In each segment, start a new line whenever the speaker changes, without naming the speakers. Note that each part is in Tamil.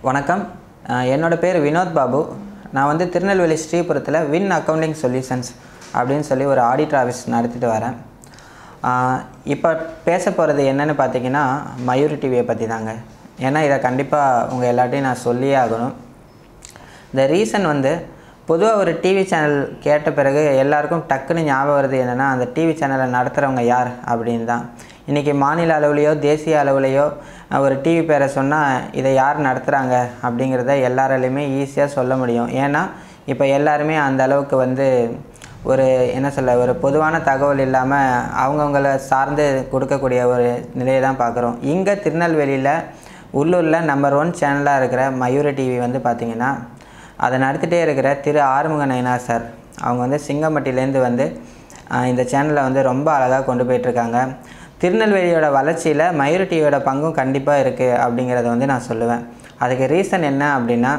வணக்கம் அஹ் என்னோட பேர் வினோத் பாபு நான் வந்து திருநெல்வேலி ஸ்ரீபுரத்தில் வின் அக்கௌண்டிங் சொல்யூஷன்ஸ் அப்படின்னு சொல்லி ஒரு ஆடிட்டர் ஆஃபீஸ் நடத்திட்டு வரேன் இப்போ பேச போகிறது என்னன்னு பார்த்தீங்கன்னா மயூரி டிவியை பற்றி தாங்க ஏன்னா இதை கண்டிப்பாக உங்கள் எல்லாட்டையும் நான் சொல்லியே ஆகணும் இந்த ரீசன் வந்து பொதுவாக ஒரு டிவி சேனல் கேட்ட பிறகு எல்லாருக்கும் டக்குன்னு ஞாபகம் வருது என்னென்னா அந்த டிவி சேனலை நடத்துகிறவங்க யார் அப்படின்னு தான் இன்றைக்கி மாநில அளவுலேயோ தேசிய அளவுலேயோ அஹ், ஒரு டிவி பேரை சொன்னால் இதை யார் நடத்துகிறாங்க அப்படிங்கிறத எல்லாராலையுமே ஈஸியாக சொல்ல முடியும் ஏன்னா இப்போ எல்லாருமே அந்த அளவுக்கு வந்து ஒரு என்ன சொல்ல ஒரு பொதுவான தகவல் இல்லாமல் அவங்கவுங்கள சார்ந்து கொடுக்கக்கூடிய ஒரு நிலையை தான் பார்க்குறோம் இங்கே திருநெல்வேலியில் உள்ளூரில் நம்பர் ஒன் சேனலாக இருக்கிற மயூர டிவி வந்து பார்த்திங்கன்னா அதை நடத்திட்டே இருக்கிற திரு ஆறுமுக நயனார் சார் அவங்க வந்து சிங்கம்பட்டியிலேருந்து வந்து ஆஹ், இந்த சேனலை வந்து ரொம்ப அழகாக கொண்டு போயிட்டுருக்காங்க திருநெல்வேலியோட வளர்ச்சியில் மயூர டிவியோட பங்கும் கண்டிப்பாக இருக்குது அப்படிங்கிறத வந்து நான் சொல்லுவேன் அதுக்கு ரீசன் என்ன அப்படின்னா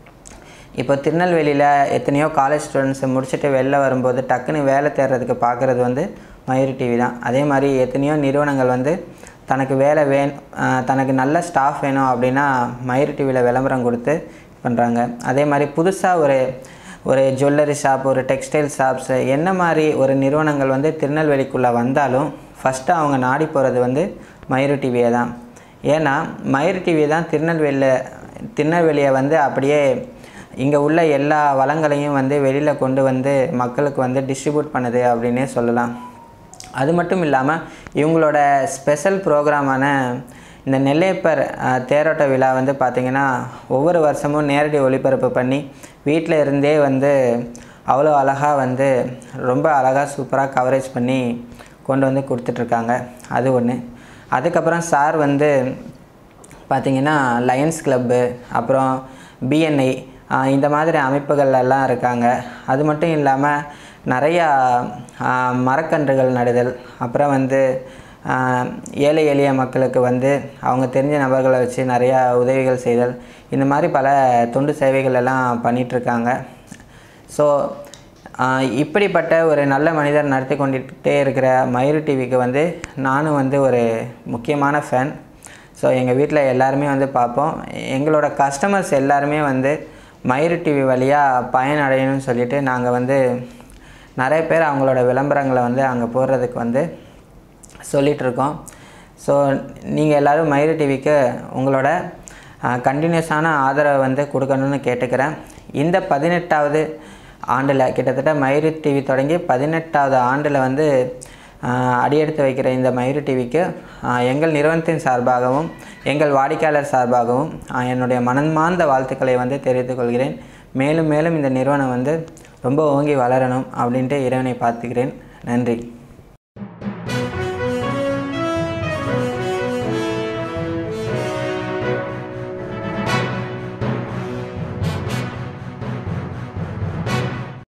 இப்போ திருநெல்வேலியில் எத்தனையோ காலேஜ் ஸ்டூடெண்ட்ஸ் முடிச்சுட்டு வெளில வரும்போது டக்குன்னு வேலை தேடுறதுக்கு பார்க்குறது வந்து மயூரி டிவி தான் அதே மாதிரி எத்தனையோ நிறுவனங்கள் வந்து தனக்கு வேலை வேணும் தனக்கு நல்ல ஸ்டாஃப் வேணும் அப்படின்னா மயூரி டிவியில் விளம்பரம் கொடுத்து பண்ணுறாங்க அதே மாதிரி புதுசாக ஒரு ஒரு ஜுவல்லரி ஷாப் ஒரு டெக்ஸ்டைல் ஷாப்ஸு என்ன மாதிரி ஒரு நிறுவனங்கள் வந்து திருநெல்வேலிக்குள்ளே வந்தாலும் ஃபஸ்ட்டு அவங்க நாடி போகிறது வந்து மயூரி டிவியை தான் ஏன்னா மயூரி டிவி தான் திருநெல்வேலியில் திருநெல்வேலியை வந்து அப்படியே இங்கே உள்ள எல்லா வளங்களையும் வந்து வெளியில் கொண்டு வந்து மக்களுக்கு வந்து டிஸ்ட்ரிபியூட் பண்ணுது அப்படின்னே சொல்லலாம் அது மட்டும் இல்லாமல் இவங்களோட ஸ்பெஷல் ப்ரோக்ராமான இந்த நெல்லையப்பர் அஹ், தேரோட்ட விழா வந்து பார்த்திங்கன்னா ஒவ்வொரு வருஷமும் நேரடி ஒளிபரப்பு பண்ணி வீட்டில் இருந்தே வந்து அவ்வளோ அழகாக வந்து ரொம்ப அழகாக சூப்பராக கவரேஜ் பண்ணி கொண்டு வந்து கொடுத்துட்ருக்காங்க அது ஒன்று அதுக்கப்புறம் சார் வந்து பார்த்திங்கன்னா லயன்ஸ் கிளப்பு அப்புறம் பிஎன்ஐ இந்த மாதிரி அமைப்புகள் எல்லாம் இருக்காங்க அது மட்டும் இல்லாமல் நிறையா ஆஹ், மரக்கன்றுகள் நடுதல் அப்புறம் வந்து ஆஹ், ஏழை எளிய மக்களுக்கு வந்து அவங்க தெரிஞ்ச நபர்களை வச்சு நிறையா உதவிகள் செய்தல் இந்த மாதிரி பல தொண்டு சேவைகள் எல்லாம் பண்ணிகிட்ருக்காங்க ஸோ இப்படிப்பட்ட ஒரு நல்ல மனிதர் நடத்தி கொண்டுகிட்டே இருக்கிற மயூரி டிவிக்கு வந்து நானும் வந்து ஒரு முக்கியமான ஃபேன் ஸோ எங்கள் வீட்டில் எல்லாருமே வந்து பார்ப்போம் எங்களோட கஸ்டமர்ஸ் எல்லாருமே வந்து மயூரி டிவி வழியாக பயனடையணும்னு சொல்லிட்டு நாங்கள் வந்து நிறைய பேர் அவங்களோட விளம்பரங்களை வந்து அங்கே போடுறதுக்கு வந்து சொல்லிகிட்டு இருக்கோம் ஸோ நீங்கள் எல்லோரும் மயூரி டிவிக்கு உங்களோட கண்டினியூஸான ஆதரவை வந்து கொடுக்கணும்னு கேட்டுக்கிறேன் இந்த பதினெட்டாவது ஆண்டில் கிட்டத்தட்ட மயூரி டிவி தொடங்கி பதினெட்டாவது ஆண்டில் வந்து ஆஹ், அடியெடுத்து வைக்கிற இந்த மயூரி டிவிக்கு ஆஹ், எங்கள் நிறுவனத்தின் சார்பாகவும் எங்கள் வாடிக்கையாளர் சார்பாகவும் ஆஹ், என்னுடைய மனமார்ந்த வாழ்த்துக்களை வந்து தெரிவித்துக் கொள்கிறேன் மேலும் மேலும் இந்த நிறுவனம் வந்து ரொம்ப ஓங்கி வளரணும் அப்படின்ட்டு இறைவனை பார்த்துக்கிறேன் நன்றி